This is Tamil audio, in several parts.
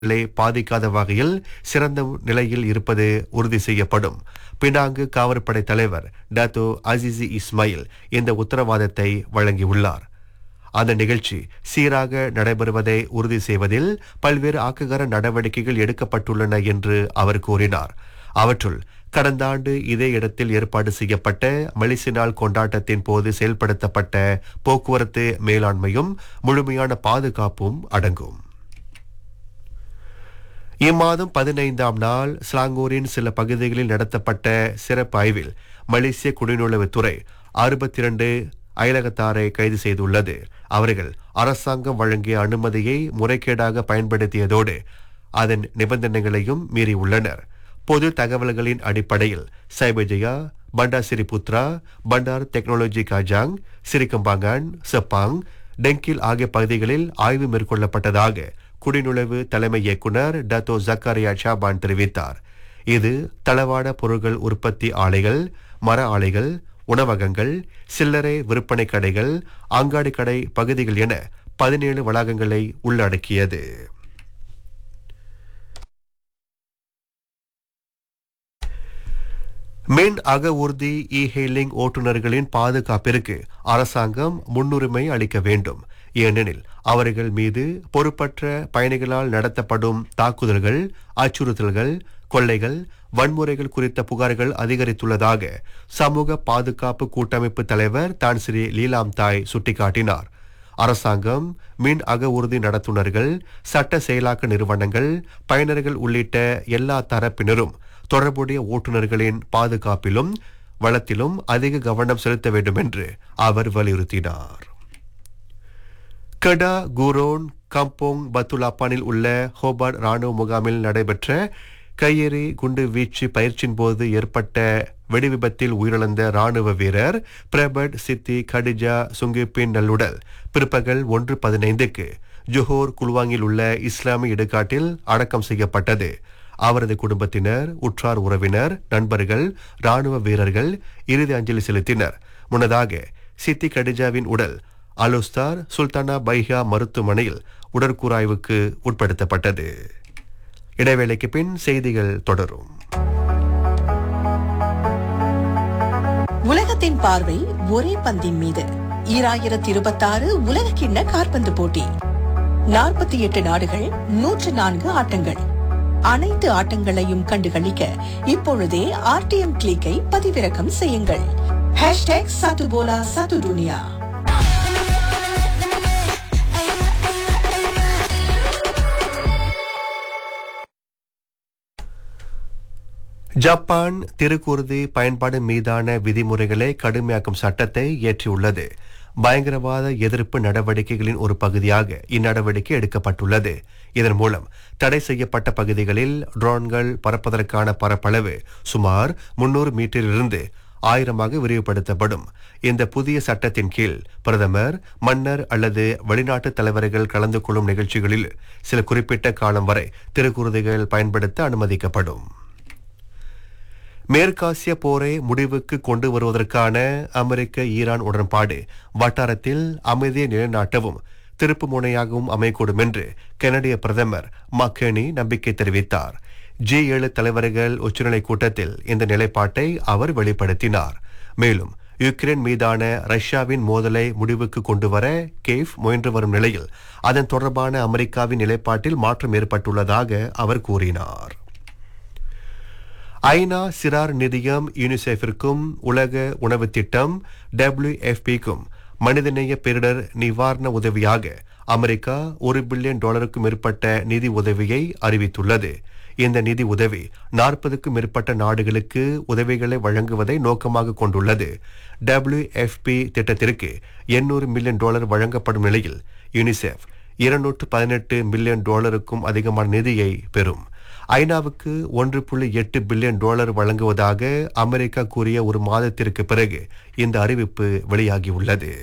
களை பாதிக்காத வகையில் சிறந்த நிலையில் இருப்பது உறுதி செய்யப்படும் பினாங்கு காவற்படை தலைவர் டாத்தோ அசிசி இஸ்மாயில் இந்த உத்தரவாதத்தை வழங்கியுள்ளார் அந்த நிகழ்ச்சி சீராக நடைபெறுவதை உறுதி செய்வதில் பல்வேறு ஆக்ககர நடவடிக்கைகள் எடுக்கப்பட்டுள்ளன என்று அவர் கூறினார் அவற்றுள் கடந்த ஆண்டு இதே இடத்தில் ஏற்பாடு செய்யப்பட்ட மலிசி நாள் கொண்டாட்டத்தின் போது செயல்படுத்தப்பட்ட போக்குவரத்து மேலாண்மையும் முழுமையான பாதுகாப்பும் அடங்கும் இம்மாதம் பதினைந்தாம் நாள் ஸ்லாங்கூரின் சில பகுதிகளில் நடத்தப்பட்ட சிறப்பு ஆய்வில் மலேசிய குடிநுழைவுத்துறை அறுபத்தி இரண்டு அயலகத்தாரை கைது செய்துள்ளது அவர்கள் அரசாங்கம் வழங்கிய அனுமதியை முறைகேடாக பயன்படுத்தியதோடு அதன் நிபந்தனைகளையும் மீறியுள்ளனர் பொது தகவல்களின் அடிப்படையில் சைபஜயா பண்டார் சிரிபுத்ரா பண்டார் டெக்னாலஜி காஜாங் சிரிக்கம்பாங்கான் செப்பாங் டெங்கில் ஆகிய பகுதிகளில் ஆய்வு மேற்கொள்ளப்பட்டதாக குடிநுழைவு தலைமை இயக்குனர் டத்தோ ஜக்காரியா ஷாபான் தெரிவித்தார் இது தளவாட பொருட்கள் உற்பத்தி ஆலைகள் மர ஆலைகள் உணவகங்கள் சில்லறை விற்பனை கடைகள் அங்காடி கடை பகுதிகள் என பதினேழு வளாகங்களை உள்ளடக்கியது மின் அக ஊர்தி இ ஹெயிலிங் ஓட்டுநர்களின் பாதுகாப்பிற்கு அரசாங்கம் முன்னுரிமை அளிக்க வேண்டும் ஏனெனில் அவர்கள் மீது பொறுப்பற்ற பயணிகளால் நடத்தப்படும் தாக்குதல்கள் அச்சுறுத்தல்கள் கொள்ளைகள் வன்முறைகள் குறித்த புகார்கள் அதிகரித்துள்ளதாக சமூக பாதுகாப்பு கூட்டமைப்பு தலைவர் தான் ஸ்ரீ லீலாம் தாய் சுட்டிக்காட்டினார் அரசாங்கம் மின் அக உறுதி நடத்துனர்கள் சட்ட செயலாக்க நிறுவனங்கள் பயனர்கள் உள்ளிட்ட எல்லா தரப்பினரும் தொடர்புடைய ஓட்டுநர்களின் பாதுகாப்பிலும் வளத்திலும் அதிக கவனம் செலுத்த வேண்டும் என்று அவர் வலியுறுத்தினார் கடா குரோன் கம்போங் பத்துலாப்பானில் உள்ள ஹோபார்ட் ராணுவ முகாமில் நடைபெற்ற கையெறி குண்டு வீச்சு பயிற்சியின் போது ஏற்பட்ட வெடிவிபத்தில் உயிரிழந்த ராணுவ வீரர் பிரபட் சித்தி கடிஜா சுங்கிப்பின் நல்லுடல் பிற்பகல் ஒன்று பதினைந்துக்கு ஜொஹோர் குல்வாங்கில் உள்ள இஸ்லாமிய இடுகாட்டில் அடக்கம் செய்யப்பட்டது அவரது குடும்பத்தினர் உற்றார் உறவினர் நண்பர்கள் ராணுவ வீரர்கள் இறுதி அஞ்சலி செலுத்தினர் முன்னதாக சித்தி கடிஜாவின் உடல் அலுஸ்தார் சுல்தானா பைஹா மருத்துவமனையில் உடற்கூராய்வுக்கு உட்படுத்தப்பட்டது இடைவேளைக்கு பின் செய்திகள் தொடரும் உலகத்தின் பார்வை ஒரே பந்தின் மீது ஈராயிரத்தி இருபத்தாறு உலக கிண்ண காற்பந்து போட்டி நாற்பத்தி எட்டு நாடுகள் நூற்று நான்கு ஆட்டங்கள் அனைத்து ஆட்டங்களையும் கண்டுகளிக்க இப்பொழுதே ஆர்டிஎம் கிளிக்கை பதிவிறக்கம் செய்யுங்கள் ஹேஷ்டேக் சத்துபோலா சத்து துனியா ஜப்பான் திருக்குருதி பயன்பாடு மீதான விதிமுறைகளை கடுமையாக்கும் சட்டத்தை இயற்றியுள்ளது பயங்கரவாத எதிர்ப்பு நடவடிக்கைகளின் ஒரு பகுதியாக இந்நடவடிக்கை எடுக்கப்பட்டுள்ளது இதன் மூலம் தடை செய்யப்பட்ட பகுதிகளில் ட்ரோன்கள் பறப்பதற்கான பரப்பளவு சுமார் முன்னூறு மீட்டரிலிருந்து ஆயிரமாக விரிவுபடுத்தப்படும் இந்த புதிய சட்டத்தின் கீழ் பிரதமர் மன்னர் அல்லது வெளிநாட்டு தலைவர்கள் கலந்து கொள்ளும் நிகழ்ச்சிகளில் சில குறிப்பிட்ட காலம் வரை திருக்குருதிகள் பயன்படுத்த அனுமதிக்கப்படும் மேற்காசிய போரை முடிவுக்கு கொண்டு வருவதற்கான அமெரிக்க ஈரான் உடன்பாடு வட்டாரத்தில் அமைதியை நிலைநாட்டவும் திருப்பு முனையாகவும் அமையக்கூடும் என்று கனடிய பிரதமர் மக்கேனி நம்பிக்கை தெரிவித்தார் ஜி ஏழு தலைவர்கள் உச்சநிலை கூட்டத்தில் இந்த நிலைப்பாட்டை அவர் வெளிப்படுத்தினார் மேலும் யுக்ரைன் மீதான ரஷ்யாவின் மோதலை முடிவுக்கு கொண்டுவர கேஃப் முயன்று வரும் நிலையில் அதன் தொடர்பான அமெரிக்காவின் நிலைப்பாட்டில் மாற்றம் ஏற்பட்டுள்ளதாக அவர் கூறினார் ஐநா சிறார் நிதியம் யூனிசெஃபிற்கும் உலக உணவு திட்டம் டபிள்யூஎஃபிக்கும் மனிதநேய பேரிடர் நிவாரண உதவியாக அமெரிக்கா ஒரு பில்லியன் டாலருக்கும் மேற்பட்ட நிதி உதவியை அறிவித்துள்ளது இந்த நிதி உதவி நாற்பதுக்கும் மேற்பட்ட நாடுகளுக்கு உதவிகளை வழங்குவதை நோக்கமாக கொண்டுள்ளது டபிள்யூஎஃப்பி திட்டத்திற்கு எண்ணூறு மில்லியன் டாலர் வழங்கப்படும் நிலையில் யூனிசெஃப் இருநூற்று பதினெட்டு மில்லியன் டாலருக்கும் அதிகமான நிதியை பெறும் ஐநாவுக்கு ஒன்று புள்ளி எட்டு பில்லியன் டாலர் வழங்குவதாக அமெரிக்கா கூறிய ஒரு மாதத்திற்கு பிறகு இந்த அறிவிப்பு வெளியாகியுள்ளது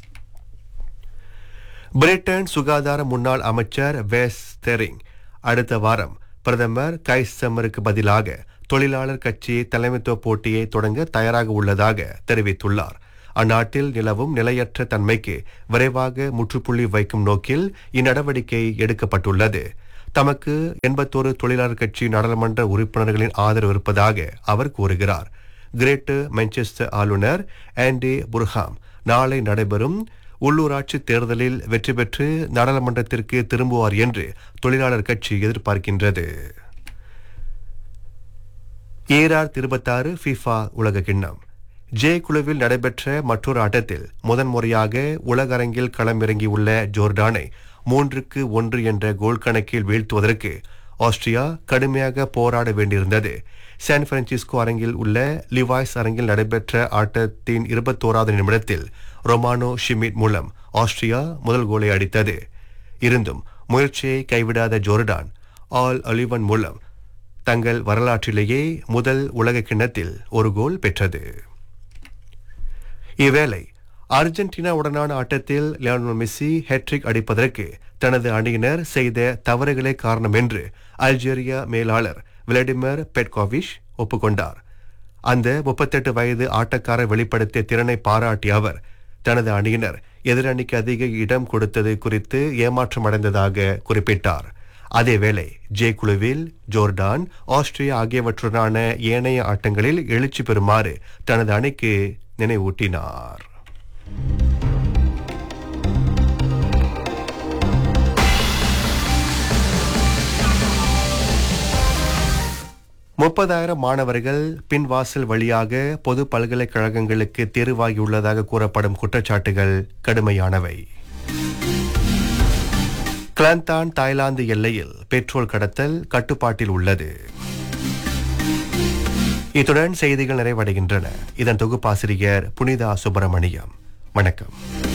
பிரிட்டன் சுகாதார முன்னாள் அமைச்சர் வேஸ் தெரிங் அடுத்த வாரம் பிரதமர் கைஸ் சம்மருக்கு பதிலாக தொழிலாளர் கட்சி தலைமைத்துவ போட்டியை தொடங்க தயாராக உள்ளதாக தெரிவித்துள்ளார் அந்நாட்டில் நிலவும் நிலையற்ற தன்மைக்கு விரைவாக முற்றுப்புள்ளி வைக்கும் நோக்கில் இந்நடவடிக்கை எடுக்கப்பட்டுள்ளது தமக்கு எண்பத்தோரு தொழிலாளர் கட்சி நாடாளுமன்ற உறுப்பினர்களின் ஆதரவு இருப்பதாக அவர் கூறுகிறார் கிரேட்டர் மான்செஸ்டர் ஆளுநர் ஆண்டி புர்ஹாம் நாளை நடைபெறும் உள்ளூராட்சி தேர்தலில் வெற்றி பெற்று நாடாளுமன்றத்திற்கு திரும்புவார் என்று தொழிலாளர் கட்சி எதிர்பார்க்கின்றது ஏரார் இருபத்தாறு ஃபிஃபா உலக கிண்ணம் ஜே குழுவில் நடைபெற்ற மற்றொரு ஆட்டத்தில் முதன்முறையாக உலகரங்கில் களமிறங்கியுள்ள ஜோர்டானை மூன்றுக்கு ஒன்று என்ற கோல் கணக்கில் வீழ்த்துவதற்கு ஆஸ்திரியா கடுமையாக போராட வேண்டியிருந்தது சான் பிரான்சிஸ்கோ அரங்கில் உள்ள லிவாய்ஸ் அரங்கில் நடைபெற்ற ஆட்டத்தின் இருபத்தோராவது நிமிடத்தில் ரொமானோ ஷிமிட் மூலம் ஆஸ்திரியா முதல் கோலை அடித்தது இருந்தும் முயற்சியை கைவிடாத ஜோர்டான் ஆல் அலிவன் மூலம் தங்கள் வரலாற்றிலேயே முதல் உலக கிண்ணத்தில் ஒரு கோல் பெற்றது இவ்வேளை அர்ஜென்டினாவுடனான ஆட்டத்தில் லியோனல் மெஸ்ஸி ஹேட்ரிக் அடிப்பதற்கு தனது அணியினர் செய்த தவறுகளே காரணம் என்று அல்ஜீரியா மேலாளர் விளாடிமிர் பெட்கோவிஷ் ஒப்புக்கொண்டார் அந்த முப்பத்தெட்டு வயது ஆட்டக்காரர் வெளிப்படுத்திய திறனை பாராட்டிய அவர் தனது அணியினர் எதிரணிக்கு அதிக இடம் கொடுத்தது குறித்து ஏமாற்றம் அடைந்ததாக குறிப்பிட்டார் அதேவேளை ஜே குழுவில் ஜோர்டான் ஆஸ்திரியா ஆகியவற்றுடனான ஏனைய ஆட்டங்களில் எழுச்சி பெறுமாறு தனது அணிக்கு நினைவூட்டினார் முப்பதாயிரம் மாணவர்கள் பின்வாசல் வழியாக பொது பல்கலைக்கழகங்களுக்கு தேர்வாகியுள்ளதாக கூறப்படும் குற்றச்சாட்டுகள் கடுமையானவை கிளாந்தான் தாய்லாந்து எல்லையில் பெட்ரோல் கடத்தல் கட்டுப்பாட்டில் உள்ளது இத்துடன் செய்திகள் நிறைவடைகின்றன இதன் தொகுப்பாசிரியர் புனிதா சுப்பிரமணியம் வணக்கம்